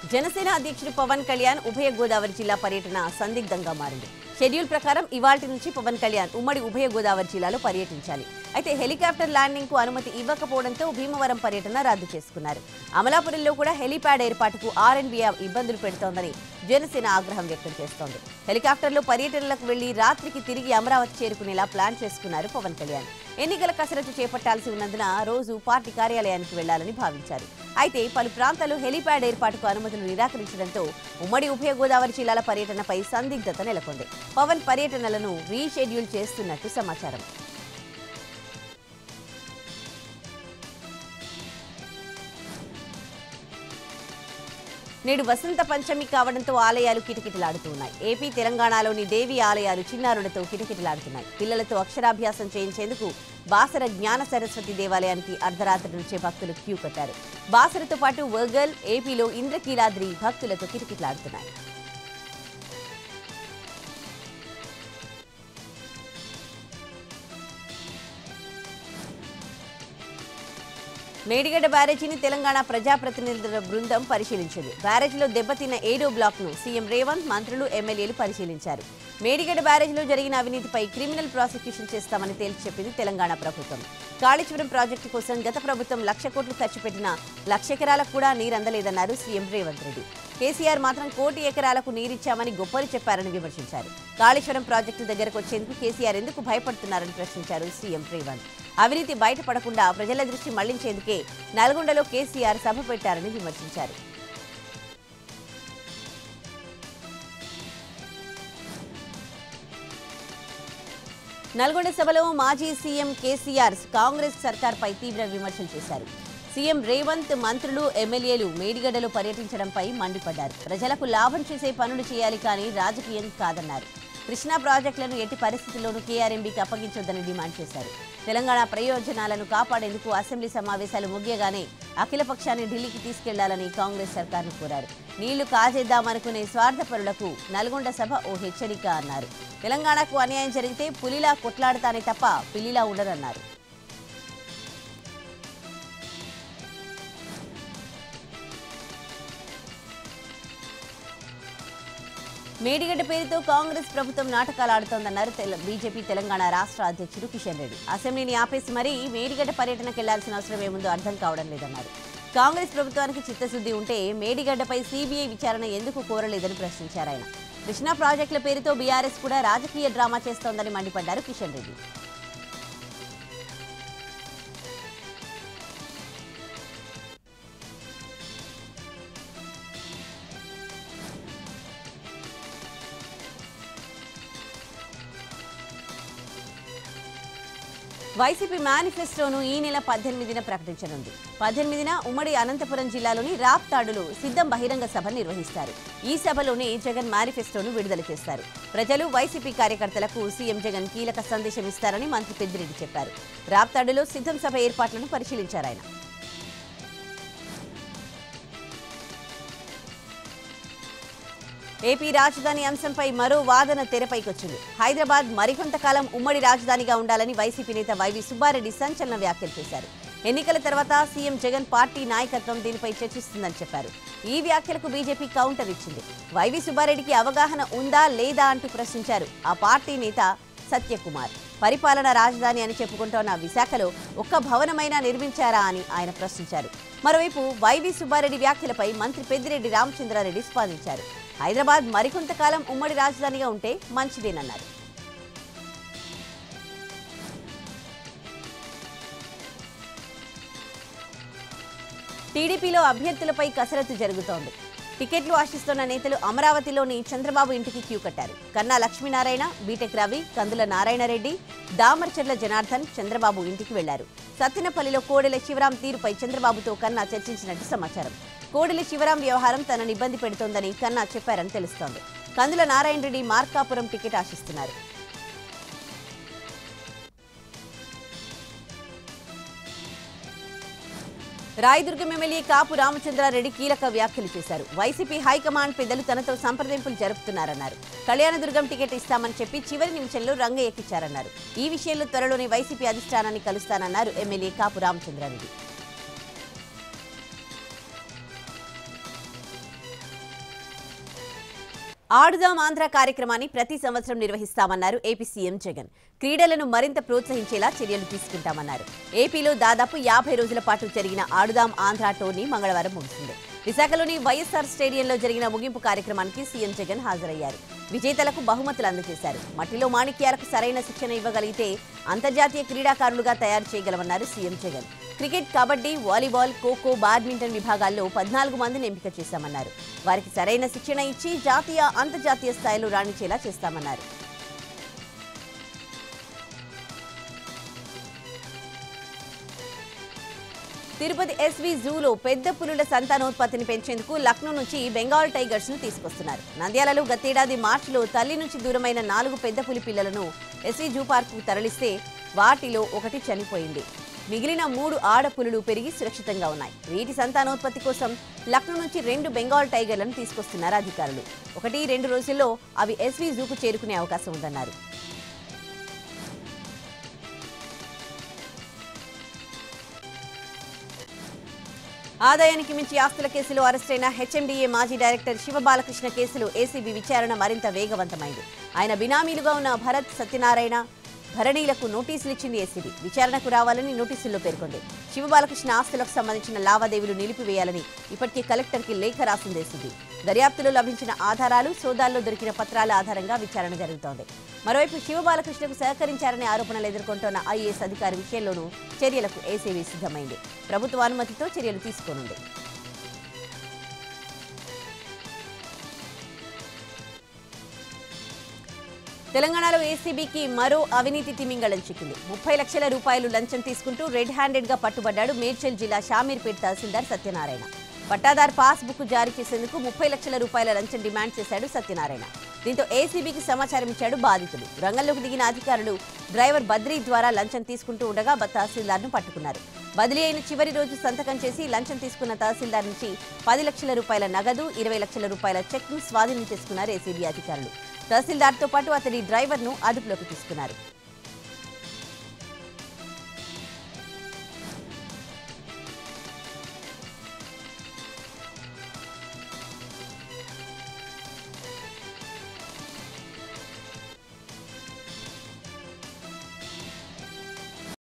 జనసేన అధ్యక్షుడు పవన్ కళ్యాణ్ ఉభయ గోదావరి జిల్లా పర్యటన సందిగ్ధంగా మారింది షెడ్యూల్ ప్రకారం ఇవాల్టి నుంచి పవన్ కళ్యాణ్ ఉమ్మడి ఉభయ గోదావరి జిల్లాలో పర్యటించాలి అయితే హెలికాప్టర్ ల్యాండింగ్ కు అనుమతి ఇవ్వకపోవడంతో భీమవరం పర్యటన రద్దు చేసుకున్నారు అమలాపురంలో కూడా హెలీప్యాడ్ ఏర్పాటుకు ఆర్ఎన్బిఆర్ ఇబ్బందులు పెడుతోందని జనసేన ఆగ్రహం వ్యక్తం చేస్తోంది హెలికాప్టర్లో పర్యటనలకు వెళ్లి రాత్రికి తిరిగి అమరావతి చేరుకునేలా ప్లాన్ చేసుకున్నారు పవన్ కళ్యాణ్ ఎన్నికల కసరత్తు చేపట్టాల్సి ఉన్నందున రోజు పార్టీ కార్యాలయానికి వెళ్లాలని భావించారు అయితే పలు ప్రాంతాల్లో హెలీప్యాడ్ ఏర్పాటుకు అనుమతులు నిరాకరించడంతో ఉమ్మడి ఉభయ గోదావరి జిల్లాల పర్యటనపై సందిగ్ధత నెలకొంది పవన్ పర్యటనలను రీషెడ్యూల్ చేస్తున్నట్టు సమాచారం నేడు వసంత పంచమి కావడంతో ఆలయాలు కిటకిటలాడుతున్నాయి ఏపీ తెలంగాణలోని దేవి ఆలయాలు చిన్నారులతో కిటకిటలాడుతున్నాయి పిల్లలతో అక్షరాభ్యాసం చేయించేందుకు బాసర జ్ఞాన సరస్వతి దేవాలయానికి అర్ధరాత్రి నుంచే భక్తులు క్యూ కట్టారు బాసరతో పాటు వర్గల్ ఏపీలో ఇంద్రకీలాద్రి భక్తులతో కిటకిటలాడుతున్నాయి మేడిగడ్డ బ్యారేజీని తెలంగాణ ప్రజాప్రతినిధుల బృందం పరిశీలించింది బ్యారేజీలో దెబ్బతిన్న ఏడో బ్లాక్ ను సీఎం రేవంత్ మంత్రులు ఎమ్మెల్యేలు పరిశీలించారు మేడిగడ్డ బ్యారేజీలో జరిగిన అవినీతిపై క్రిమినల్ ప్రాసిక్యూషన్ చేస్తామని తేల్చి చెప్పింది తెలంగాణ ప్రభుత్వం కాళేశ్వరం ప్రాజెక్టు కోసం గత ప్రభుత్వం లక్ష కోట్లు ఖర్చు పెట్టిన లక్ష ఎకరాలకు కూడా నీరందలేదన్నారు సీఎం రేవంత్ రెడ్డి కేసీఆర్ మాత్రం కోటి ఎకరాలకు నీరిచ్చామని గొప్పలు చెప్పారని విమర్శించారు కాళేశ్వరం ప్రాజెక్టు దగ్గరకు వచ్చేందుకు కేసీఆర్ ఎందుకు భయపడుతున్నారని ప్రశ్నించారు సీఎం రేవంత్ అవినీతి బయటపడకుండా ప్రజల దృష్టి మళ్లించేందుకే నల్గొండలో కేసీఆర్ సభ పెట్టారని విమర్శించారు నల్గొండ సభలో మాజీ సీఎం కేసీఆర్ కాంగ్రెస్ సర్కార్పై తీవ్ర విమర్శలు చేశారు సీఎం రేవంత్ మంత్రులు ఎమ్మెల్యేలు మేడిగడ్డలో పర్యటించడంపై మండిపడ్డారు ప్రజలకు లాభం చేసే పనులు చేయాలి కానీ రాజకీయం కాదన్నారు కృష్ణా ప్రాజెక్టులను ఎట్టి పరిస్థితుల్లోనూ కేఆర్ఎంబీకి అప్పగించొద్దని డిమాండ్ చేశారు తెలంగాణ ప్రయోజనాలను కాపాడేందుకు అసెంబ్లీ సమావేశాలు ముగియగానే అఖిలపక్షాన్ని ఢిల్లీకి తీసుకెళ్లాలని కాంగ్రెస్ సర్కార్ను కోరారు నీళ్లు కాజేద్దామనుకునే స్వార్థపరులకు నల్గొండ సభ ఓ హెచ్చరిక అన్నారు తెలంగాణకు అన్యాయం జరిగితే పులిలా కొట్లాడతానే తప్ప పిల్లిలా ఉండరన్నారు మేడిగడ్డ పేరుతో కాంగ్రెస్ ప్రభుత్వం నాటకాలు ఆడుతోందన్నారు తెల- బీజేపీ తెలంగాణ రాష్ట్ర అధ్యక్షుడు కిషన్ రెడ్డి అసెంబ్లీని ఆపేసి మరీ మేడిగడ్డ పర్యటనకు వెళ్లాల్సిన అవసరం ఏముందో అర్థం కావడం లేదన్నారు కాంగ్రెస్ ప్రభుత్వానికి చిత్తశుద్ధి ఉంటే మేడిగడ్డపై సీబీఐ విచారణ ఎందుకు కోరలేదని ప్రశ్నించారు ఆయన కృష్ణా ప్రాజెక్టుల పేరుతో బీఆర్ఎస్ కూడా రాజకీయ డ్రామా చేస్తోందని మండిపడ్డారు కిషన్ రెడ్డి వైసీపీ మేనిఫెస్టోను ఈ నెల పద్దెనిమిదిన ప్రకటించనుంది పద్దెనిమిదిన ఉమ్మడి అనంతపురం జిల్లాలోని రాప్తాడులో సిద్ధం బహిరంగ సభ నిర్వహిస్తారు ఈ సభలోనే జగన్ మేనిఫెస్టోను విడుదల చేస్తారు ప్రజలు వైసీపీ కార్యకర్తలకు సీఎం జగన్ కీలక సందేశం ఇస్తారని మంత్రి పెద్దిరెడ్డి చెప్పారు రాప్తాడులో సిద్ధం సభ ఏర్పాట్లను పరిశీలించారు ఆయన ఏపీ రాజధాని అంశంపై మరో వాదన తెరపైకొచ్చింది హైదరాబాద్ మరికొంతకాలం ఉమ్మడి రాజధానిగా ఉండాలని వైసీపీ నేత వైవి సుబ్బారెడ్డి సంచలన వ్యాఖ్యలు చేశారు ఎన్నికల తర్వాత సీఎం జగన్ పార్టీ నాయకత్వం దీనిపై చర్చిస్తుందని చెప్పారు ఈ వ్యాఖ్యలకు బీజేపీ కౌంటర్ ఇచ్చింది వైవి సుబ్బారెడ్డికి అవగాహన ఉందా లేదా అంటూ ప్రశ్నించారు ఆ పార్టీ నేత సత్యకుమార్ పరిపాలన రాజధాని అని చెప్పుకుంటోన్న విశాఖలో ఒక్క భవనమైనా నిర్మించారా అని ఆయన ప్రశ్నించారు మరోవైపు వైవి సుబ్బారెడ్డి వ్యాఖ్యలపై మంత్రి పెద్దిరెడ్డి రామచంద్రారెడ్డి స్పందించారు హైదరాబాద్ మరికొంతకాలం ఉమ్మడి రాజధానిగా ఉంటే మంచిదేనన్నారు టీడీపీలో అభ్యర్థులపై కసరత్తు జరుగుతోంది టికెట్లు ఆశిస్తున్న నేతలు అమరావతిలోని చంద్రబాబు ఇంటికి క్యూ కట్టారు కన్నా లక్ష్మీనారాయణ బీటెక్ రవి కందుల నారాయణరెడ్డి దామర్చర్ల జనార్దన్ చంద్రబాబు ఇంటికి వెళ్లారు సత్తెనపల్లిలో కోడెల శివరాం తీరుపై చంద్రబాబుతో కన్నా చర్చించినట్టు సమాచారం కోడెల శివరాం వ్యవహారం తనని ఇబ్బంది పెడుతోందని కన్నా చెప్పారని తెలుస్తోంది కందుల నారాయణ రెడ్డి మార్కాపురం టికెట్ ఆశిస్తున్నారు రాయదుర్గం ఎమ్మెల్యే కాపు రామచంద్రారెడ్డి కీలక వ్యాఖ్యలు చేశారు వైసీపీ హైకమాండ్ పెద్దలు తనతో సంప్రదింపులు జరుపుతున్నారన్నారు కళ్యాణదుర్గం టికెట్ ఇస్తామని చెప్పి చివరి నిమిషంలో రంగ ఎక్కించారన్నారు ఈ విషయంలో త్వరలోనే వైసీపీ అధిష్టానాన్ని కలుస్తానన్నారు ఎమ్మెల్యే కాపు రామచంద్రారెడ్డి ఆడుదాం ఆంధ్ర కార్యక్రమాన్ని ప్రతి సంవత్సరం నిర్వహిస్తామన్నారు ఏపీ సీఎం జగన్ క్రీడలను మరింత ప్రోత్సహించేలా చర్యలు తీసుకుంటామన్నారు ఏపీలో దాదాపు యాభై రోజుల పాటు జరిగిన ఆడుదాం ఆంధ్ర టోర్నీ మంగళవారం ముగిసింది విశాఖలోని వైఎస్ఆర్ స్టేడియంలో జరిగిన ముగింపు కార్యక్రమానికి సీఎం జగన్ హాజరయ్యారు విజేతలకు బహుమతులు అందజేశారు మట్టిలో మాణిక్యాలకు సరైన శిక్షణ ఇవ్వగలిగితే అంతర్జాతీయ క్రీడాకారులుగా తయారు చేయగలమన్నారు CM Jagan cricket kabaddi volleyball khokho badminton విభాగాల్లో పద్నాలుగు మందిని ఎంపిక చేశామన్నారు వారికి సరైన శిక్షణ ఇచ్చి జాతీయ అంతర్జాతీయ స్థాయిలో రాణించేలా చేస్తామన్నారు తిరుపతి ఎస్వి జూలో పెద్ద పులుల సంతానోత్పత్తిని పెంచేందుకు లక్నో నుంచి బెంగాల్ టైగర్స్ ను తీసుకొస్తున్నారు నంద్యాలలో గతేడాది మార్చిలో తల్లి నుంచి దూరమైన నాలుగు పెద్ద పులి పిల్లలను ఎస్వి జూ పార్కు తరలిస్తే వాటిలో ఒకటి చనిపోయింది మిగిలిన మూడు ఆడపులులు పెరిగి సురక్షితంగా ఉన్నాయి వీటి సంతానోత్పత్తి కోసం లక్నో నుంచి రెండు బెంగాల్ టైగర్లను తీసుకొస్తున్నారు అధికారులు ఒకటి రెండు రోజుల్లో అవి ఎస్వి జూకు చేరుకునే అవకాశం ఉందన్నారు ఆదాయానికి మించి ఆస్తుల కేసులో అరెస్టైన హెచ్ఎండిఏ మాజీ డైరెక్టర్ శివబాలకృష్ణ కేసులో ఏసీబీ విచారణ మరింత వేగవంతమైంది ఆయన బినామీలుగా ఉన్న భరత్ సత్యనారాయణ భరణీలకు నోటీసులు ఇచ్చింది ఏసీబీ విచారణకు రావాలని నోటీసుల్లో పేర్కొంది శివబాలకృష్ణ ఆస్తులకు సంబంధించిన లావాదేవీలు నిలిపివేయాలని ఇప్పటికే కలెక్టర్కి లేఖ రాసింది ఏసీబీ దర్యాప్తులో లభించిన ఆధారాలు సోదాల్లో దొరికిన పత్రాల ఆధారంగా విచారణ జరుగుతోంది మరోవైపు శివబాలకృష్ణకు సహకరించారనే ఆరోపణలు ఎదుర్కొంటోన్న ఐఏఎస్ అధికారి విషయంలోనూ చర్యలకు ఏసీబీ సిద్ధమైంది ప్రభుత్వ అనుమతితో చర్యలు తీసుకోనుంది తెలంగాణలో ఏసీబీకి మరో అవినీతి తిమింగళం చిక్కింది ముప్పై లక్షల రూపాయలు లంచం తీసుకుంటూ రెడ్ హ్యాండెడ్ గా పట్టుబడ్డాడు మేడ్చల్ జిల్లా షామీర్పేట్ తహసీల్దార్ సత్యనారాయణ పట్టాదార్ పాస్ బుక్ జారీ చేసేందుకు ముప్పై లక్షల రూపాయల లంచం డిమాండ్ చేశాడు సత్యనారాయణ దీంతో ఏసీబీకి సమాచారం ఇచ్చాడు బాధితుడు రంగంలోకి దిగిన అధికారులు డ్రైవర్ బద్రీ ద్వారా లంచం తీసుకుంటూ ఉండగా బ- తహసీల్దార్ను పట్టుకున్నారు బదిలీ అయిన చివరి రోజు సంతకం చేసి లంచం తీసుకున్న తహసీల్దార్ నుంచి పది లక్షల రూపాయల నగదు ఇరవై లక్షల రూపాయల చెక్ను స్వాధీనం చేసుకున్నారు ఏసీబీ అధికారులు తహసీల్దార్తో పాటు అతడి డ్రైవర్ను అదుపులోకి తీసుకున్నారు